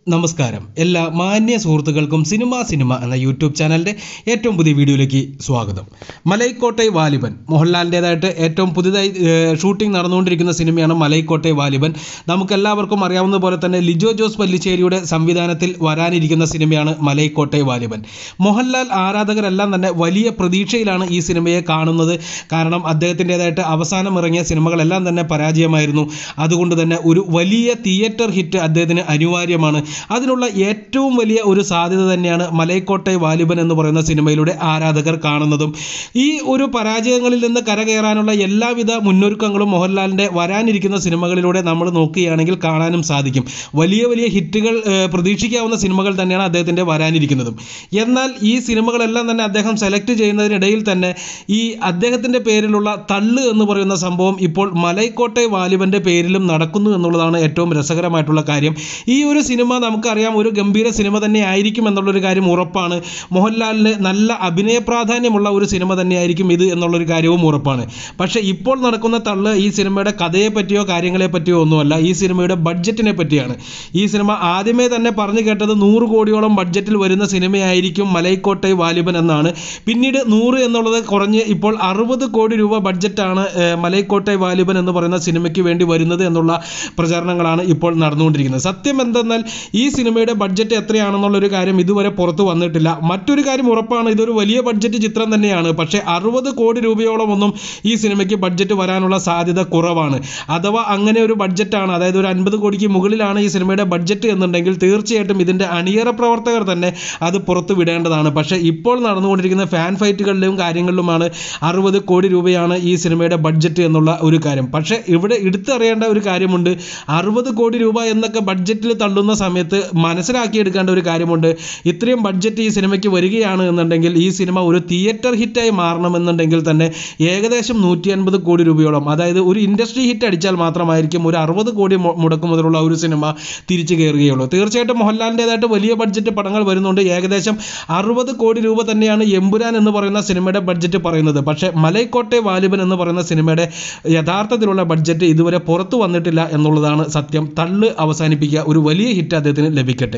നമസ്കാരം എല്ലാ മാന്യ സുഹൃത്തുക്കൾക്കും സിനിമ സിനിമ എന്ന യൂട്യൂബ് ചാനലിൻ്റെ ഏറ്റവും പുതിയ വീഡിയോയിലേക്ക് സ്വാഗതം മലൈക്കോട്ടെ വാലിബൻ മോഹൻലാലിൻ്റേതായിട്ട് ഏറ്റവും പുതുതായി ഏഹ്, ഷൂട്ടിംഗ് നടന്നുകൊണ്ടിരിക്കുന്ന സിനിമയാണ് മലൈക്കോട്ടെ വാലിബൻ നമുക്കെല്ലാവർക്കും അറിയാവുന്ന പോലെ തന്നെ ലിജോ ജോസ് പല്ലിശ്ശേരിയുടെ സംവിധാനത്തിൽ വരാനിരിക്കുന്ന സിനിമയാണ് മലൈക്കോട്ടെ വാലിബൻ മോഹൻലാൽ ആരാധകരെല്ലാം തന്നെ വലിയ പ്രതീക്ഷയിലാണ് ഈ സിനിമയെ കാണുന്നത് കാരണം അദ്ദേഹത്തിൻ്റെതായിട്ട് അവസാനം ഇറങ്ങിയ സിനിമകളെല്ലാം തന്നെ പരാജയമായിരുന്നു അതുകൊണ്ട് തന്നെ ഒരു വലിയ തിയേറ്റർ ഹിറ്റ് അദ്ദേഹത്തിന് അനിവാര്യമാണ് അതിനുള്ള ഏറ്റവും വലിയ ഒരു സാധ്യത തന്നെയാണ് മലൈക്കോട്ടെ വാലിബൻ എന്ന് പറയുന്ന സിനിമയിലൂടെ ആരാധകർ കാണുന്നതും ഈ ഒരു പരാജയങ്ങളിൽ നിന്ന് കരകയറാനുള്ള എല്ലാവിധ മുന്നൊരുക്കങ്ങളും മോഹൻലാലിൻ്റെ വരാനിരിക്കുന്ന സിനിമകളിലൂടെ നമ്മൾ നോക്കുകയാണെങ്കിൽ കാണാനും സാധിക്കും വലിയ വലിയ ഹിറ്റുകൾ ഏഹ്, പ്രതീക്ഷിക്കാവുന്ന സിനിമകൾ തന്നെയാണ് അദ്ദേഹത്തിൻ്റെ വരാനിരിക്കുന്നതും എന്നാൽ ഈ സിനിമകളെല്ലാം തന്നെ അദ്ദേഹം സെലക്ട് ചെയ്യുന്നതിനിടയിൽ തന്നെ ഈ അദ്ദേഹത്തിൻ്റെ പേരിലുള്ള തള്ള് എന്ന് പറയുന്ന സംഭവം ഇപ്പോൾ മലൈക്കോട്ടെ വാലിബൻ്റെ പേരിലും നടക്കുന്നു എന്നുള്ളതാണ് ഏറ്റവും രസകരമായിട്ടുള്ള കാര്യം ഈ ഒരു സിനിമ നമുക്കറിയാം ഒരു ഗംഭീര സിനിമ തന്നെ ആയിരിക്കും എന്നുള്ളൊരു കാര്യം ഉറപ്പാണ് മോഹൻലാലിന് നല്ല അഭിനയ പ്രാധാന്യമുള്ള ഒരു സിനിമ തന്നെയായിരിക്കും ഇത് എന്നുള്ളൊരു കാര്യവും ഉറപ്പാണ് പക്ഷേ ഇപ്പോൾ നടക്കുന്ന തള്ള് ഈ സിനിമയുടെ കഥയെ പറ്റിയോ കാര്യങ്ങളെ പറ്റിയോ ഒന്നുമല്ല ഈ സിനിമയുടെ ബഡ്ജറ്റിനെ പറ്റിയാണ് ഈ സിനിമ ആദ്യമേ തന്നെ പറഞ്ഞു കേട്ടത് നൂറ് കോടിയോളം ബഡ്ജറ്റിൽ വരുന്ന സിനിമയായിരിക്കും മലൈക്കോട്ടെ വാലിബൻ എന്നാണ് പിന്നീട് നൂറ് എന്നുള്ളത് കുറഞ്ഞ് ഇപ്പോൾ അറുപത് കോടി രൂപ ബഡ്ജറ്റാണ് ഏഹ്, മലൈക്കോട്ടെ വാലിബൻ എന്ന് പറയുന്ന സിനിമയ്ക്ക് വേണ്ടി വരുന്നത് എന്നുള്ള പ്രചാരണങ്ങളാണ് ഇപ്പോൾ നടന്നുകൊണ്ടിരിക്കുന്നത് സത്യം എന്തെന്നാൽ ഈ സിനിമയുടെ ബഡ്ജറ്റ് എത്രയാണെന്നുള്ളൊരു കാര്യം ഇതുവരെ പുറത്തു വന്നിട്ടില്ല മറ്റൊരു കാര്യം ഉറപ്പാണ് ഇതൊരു വലിയ ബഡ്ജറ്റ് ചിത്രം തന്നെയാണ് പക്ഷേ അറുപത് കോടി രൂപയോളം ഒന്നും ഈ സിനിമയ്ക്ക് ബഡ്ജറ്റ് വരാനുള്ള സാധ്യത കുറവാണ് അഥവാ അങ്ങനെ ഒരു ബഡ്ജറ്റാണ് അതായത് ഒരു അൻപത് കോടിക്ക് മുകളിലാണ് ഈ സിനിമയുടെ ബഡ്ജറ്റ് എന്നുണ്ടെങ്കിൽ തീർച്ചയായിട്ടും ഇതിൻ്റെ അണിയറ പ്രവർത്തകർ തന്നെ അത് പുറത്തു വിടേണ്ടതാണ് പക്ഷേ ഇപ്പോൾ നടന്നുകൊണ്ടിരിക്കുന്ന ഫാൻ ഫൈറ്റുകളിലും കാര്യങ്ങളിലുമാണ് അറുപത് കോടി രൂപയാണ് ഈ സിനിമയുടെ ബഡ്ജറ്റ് എന്നുള്ള ഒരു കാര്യം പക്ഷേ ഇവിടെ എടുത്തറിയേണ്ട ഒരു കാര്യമുണ്ട് അറുപത് കോടി രൂപ എന്നൊക്കെ ബഡ്ജറ്റിൽ തള്ളുന്ന സമയത്ത് മനസ്സിലാക്കിയെടുക്കേണ്ട ഒരു കാര്യമുണ്ട് ഇത്രയും ബഡ്ജറ്റ് ഈ സിനിമയ്ക്ക് വരികയാണ് എന്നുണ്ടെങ്കിൽ ഈ സിനിമ ഒരു തിയേറ്റർ ഹിറ്റായി മാറണമെന്നുണ്ടെങ്കിൽ തന്നെ ഏകദേശം നൂറ്റി അൻപത് കോടി രൂപയോളം അതായത് ഒരു ഇൻഡസ്ട്രി ഹിറ്റ് അടിച്ചാൽ മാത്രമായിരിക്കും ഒരു അറുപത് കോടി മു- മുടക്ക് മുതലുള്ള ഒരു സിനിമ തിരിച്ചു കയറുകയുള്ളൂ തീർച്ചയായിട്ടും മോഹൻലാലിൻ്റെതായിട്ട് വലിയ ബഡ്ജറ്റ് പടങ്ങൾ വരുന്നുണ്ട് ഏകദേശം അറുപത് കോടി രൂപ തന്നെയാണ് എമ്പുരാൻ എന്ന് പറയുന്ന സിനിമയുടെ ബഡ്ജറ്റ് പറയുന്നത് പക്ഷേ മലൈക്കോട്ടെ വാലിബൻ എന്ന് പറയുന്ന സിനിമയുടെ യഥാർത്ഥത്തിലുള്ള ബഡ്ജറ്റ് ഇതുവരെ പുറത്തു വന്നിട്ടില്ല എന്നുള്ളതാണ് സത്യം തള്ള് അവസാനിപ്പിക്കുക ഒരു വലിയ ഹിറ്റ് അദ്ദേഹത്തിന് ലഭിക്കട്ടെ